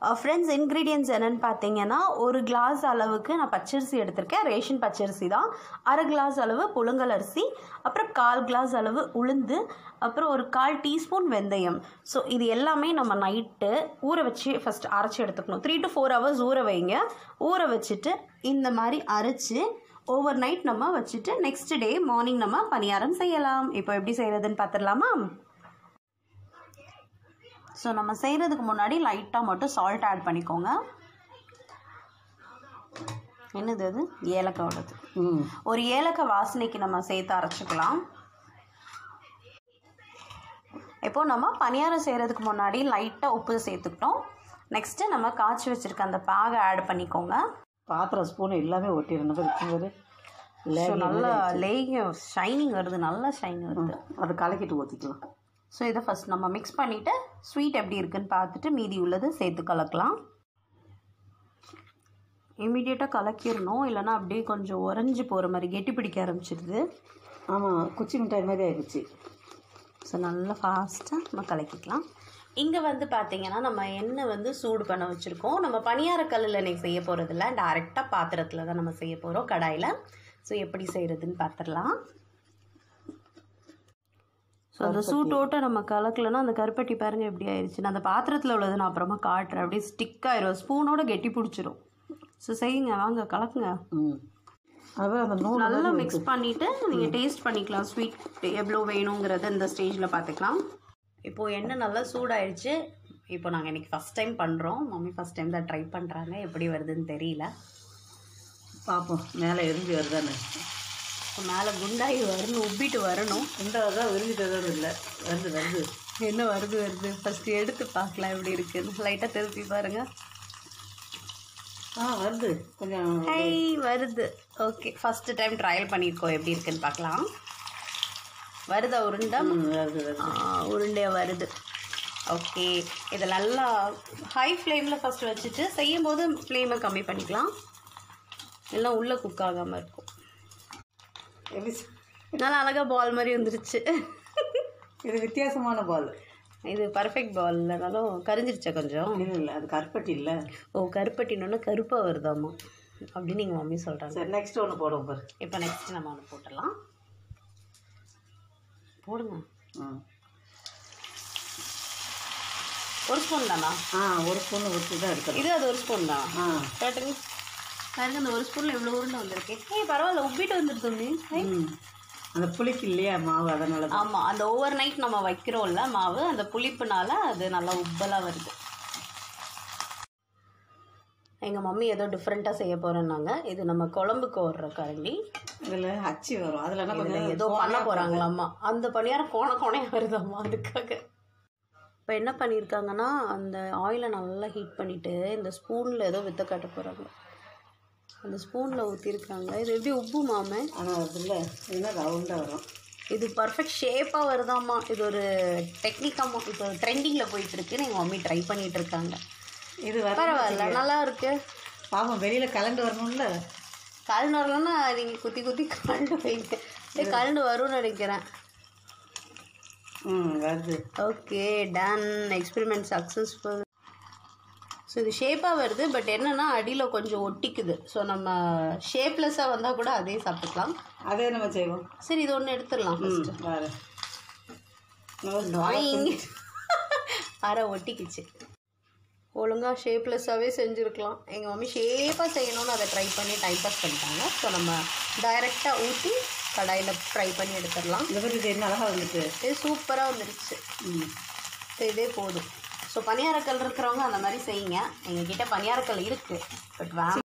friends ingredients என்னென்னு பார்த்தீங்கன்னா ஒரு கிளாஸ் அளவுக்கு நான் பச்சரிசி எடுத்திருக்கேன் ரேஷன் பச்சரிசி தான் அரை கிளாஸ் அளவு புழுங்கல் அரிசி அப்புறம் கால் கிளாஸ் அளவு உளுந்து அப்புறம் ஒரு கால் டீஸ்பூன் வெந்தயம் ஸோ இது எல்லாமே நம்ம நைட்டு ஊற வச்சு ஃபஸ்ட் அரைச்சி எடுத்துக்கணும் த்ரீ டு ஃபோர் ஹவர்ஸ் ஊற வைங்க ஊற வச்சுட்டு இந்த மாதிரி அரைச்சி ஓவர் நைட் நம்ம வச்சுட்டு நெக்ஸ்ட் டே மார்னிங் நம்ம பணியாரம் செய்யலாம் இப்போ எப்படி செய்கிறதுன்னு பார்த்துடலாமா ஸோ நம்ம செய்கிறதுக்கு முன்னாடி லைட்டாக மட்டும் சால்ட் ஆட் பண்ணிக்கோங்க என்னது அது ஏலக்காயோடது ம் ஒரு ஏலக்காய் வாசனைக்கு நம்ம சேர்த்து அரைச்சிக்கலாம் இப்போது நம்ம பணியாரம் செய்கிறதுக்கு முன்னாடி லைட்டாக உப்பு சேர்த்துக்கிட்டோம் நெக்ஸ்ட்டு நம்ம காய்ச்சி வச்சுருக்க அந்த பாகை ஆட் பண்ணிக்கோங்க பாத்திரம் ஸ்பூன் எல்லாமே ஒட்டிடணும் இருக்கும்போது ஸோ நல்லா லேகியம் ஷைனிங் வருது நல்லா ஷைனிங் வருது அதை கலக்கிட்டு ஊற்றிக்கலாம் ஸோ இதை ஃபஸ்ட் நம்ம மிக்ஸ் பண்ணிவிட்டு ஸ்வீட் எப்படி இருக்குன்னு பார்த்துட்டு மீதி உள்ளது சேர்த்து கலக்கலாம் இமீடியட்டாக கலக்கிடணும் இல்லைன்னா அப்படியே கொஞ்சம் உறைஞ்சி போகிற மாதிரி கெட்டி பிடிக்க ஆரம்பிச்சிடுது ஆமாம் குச்சி மிட்டாய் மாதிரி ஆயிடுச்சு ஸோ நல்லா ஃபாஸ்ட்டாக நம்ம கலக்கிக்கலாம் இங்கே வந்து பார்த்தீங்கன்னா நம்ம எண்ணெய் வந்து சூடு பண்ண வச்சுருக்கோம் நம்ம பணியார கல்லில் இன்னைக்கு செய்ய போகிறதில்ல டேரெக்டாக பாத்திரத்தில் தான் நம்ம செய்ய போகிறோம் கடாயில் ஸோ எப்படி செய்கிறதுன்னு பார்த்துடலாம் ஸோ அந்த சூட்டோட்ட நம்ம கலக்கலைன்னா அந்த கருப்பட்டி பாருங்கள் எப்படி ஆயிடுச்சு நான் அந்த பாத்திரத்தில் உள்ளதை நான் அப்புறமா காட்டுறேன் அப்படியே ஸ்டிக் ஆயிரும் ஸ்பூனோட கெட்டி பிடிச்சிரும் ஸோ செய்யுங்க வாங்க கலக்குங்க ம் அதான் அந்த நூல் நல்லா மிக்ஸ் பண்ணிவிட்டு நீங்கள் டேஸ்ட் பண்ணிக்கலாம் ஸ்வீட் எவ்வளோ வேணுங்கிறத இந்த ஸ்டேஜில் பார்த்துக்கலாம் இப்போது எண்ணெய் நல்லா சூடாயிடுச்சு இப்போ நாங்கள் இன்றைக்கி ஃபஸ்ட் டைம் பண்ணுறோம் மம்மி ஃபஸ்ட் டைம் தான் ட்ரை பண்ணுறாங்க எப்படி வருதுன்னு தெரியல பார்ப்போம் மேலே எரிஞ்சு வருதானே இப்போ மேலே குண்டாகி வரணும் உப்பிட்டு வரணும் ரெண்டாவது தான் விரிஞ்சிட்டதும் இல்லை வருது வருது என்ன வருது வருது ஃபஸ்ட்டு எடுத்து பார்க்கலாம் எப்படி இருக்குன்னு லைட்டாக திருப்பி பாருங்கள் ஆ வருது கொஞ்சம் ஹை வருது ஓகே ஃபஸ்ட்டு டைம் ட்ரையல் பண்ணியிருக்கோம் எப்படி இருக்குன்னு பார்க்கலாம் வருதா உருண்டை ம், வருது வருது ஆ, உருண்டையாக வருது ஓகே இதை நல்லா ஹை ஃப்ளேமில் ஃபஸ்ட்டு வச்சுட்டு செய்யும் போது ஃப்ளேமை கம்மி பண்ணிக்கலாம் எல்லாம் உள்ளே குக் ஆகாமல் இருக்கும் எப்படி சொ- நல்லா அழகாக பால் மாதிரி வந்துருச்சு இது வித்தியாசமான பால் இது பர்ஃபெக்ட் பால் இல்லைனாலும் கரிஞ்சிருச்சா கொஞ்சம் இல்லை இல்லை அது கருப்பட்டி இல்லை ஓ கருப்பட்டினோன்னு கருப்பாக வருதாம்மா அப்படின்னு நீங்கள் மம்மி சொல்கிறாங்க சரி நெக்ஸ்ட் ஒன்று போடுவோம் பாரு இப்போ நெக்ஸ்ட் நம்ம ஒன்று போட்டுடலாம் போடுங்க ம் ஒரு ஸ்பூன் தானா ஆ ஒரு ஸ்பூன் ஊற்றி தான் எடுக்கணும் இது அது ஒரு ஸ்பூன் தான் ஆ கேட்டுங்க பாருங்க அந்த ஒரு ஸ்பூனில் எவ்வளோ உருண்டை வந்திருக்கு ஏய் பரவாயில்ல உப்பிட்டு வந்துருது ம் அந்த புளிக்கு இல்லையா மாவு அதனால தான் ஆமாம் அந்த ஓவர் நைட் நம்ம வைக்கிறோம்ல மாவு அந்த புளிப்புனால அது நல்லா உப்பலாக வருது எங்கள் மம்மி ஏதோ டிஃப்ரெண்ட்டாக செய்ய போகிறேன்னாங்க இது நம்ம குழம்புக்கு வர்ற கரண்டி இதில் அச்சு வரும் அதில் என்ன இதுல கொஞ்சம் ஏதோ பண்ண போகிறாங்களாம்மா அந்த பணியாரம் கோண கோணையாக வருதாம்மா அதுக்காக இப்போ என்ன பண்ணியிருக்காங்கன்னா அந்த ஆயிலை நல்லா ஹீட் பண்ணிவிட்டு இந்த ஸ்பூனில் ஏதோ வித்த காட்ட போகிறாங்க அந்த ஸ்பூனில் ஊற்றிருக்காங்க இது எப்படி உப்பு மாமே ஆனால் அதில் என்ன ரவுண்டாக வரும் இது பர்ஃபெக்ட் ஷேப்பாக வருதாம்மா இது ஒரு டெக்னிக்காம்மா இப்போ ட்ரெண்டிங்கில் போயிட்டுருக்குன்னு எங்கள் மம்மி ட்ரை பண்ணிட்டு இருக்காங்க இது வர பரவாயில்ல நல்லா இருக்கு பாப்போம் வெளியில் கலந்து வரணும்ல கலந்து வரலன்னா நீங்கள் குத்தி குத்தி கலந்து வைங்க இது கலந்து வரும்னு நினைக்கிறேன் ம் வருது okay done experiment successful so இது ஷேப்பாக வருது பட் என்னென்னா அடியில் கொஞ்சம் ஒட்டிக்குது ஸோ நம்ம ஷேப்லெஸ்ஸாக வந்தால் கூட அதே சாப்பிட்டுக்கலாம் அதே நம்ம செய்வோம் சரி இது ஒன்று எடுத்துடலாம் ம் வேறு ட்ராயிங் அரை ஒட்டிக்கிச்சு ஒழுங்காக ஷேப்லெஸ்ஸாகவே செஞ்சுருக்கலாம் எங்கள் மம்மி ஷேப்பாக செய்யணும்னு அதை ட்ரை பண்ணி டைம் பாஸ் பண்ணிட்டாங்க ஸோ நம்ம டைரெக்டாக ஊற்றி கடாயில் ஃப்ரை பண்ணி எடுத்துடலாம் இந்த மாதிரி இது என்ன அழகாக வந்துட்டு இது சூப்பராக வந்துருச்சு ம் ஸோ இதே போதும் ஸோ பணியாரக்கல் இருக்கிறவங்க அந்த மாதிரி செய்யுங்க எங்ககிட்ட பணியாரக்கல் இருக்குது பட் வேன்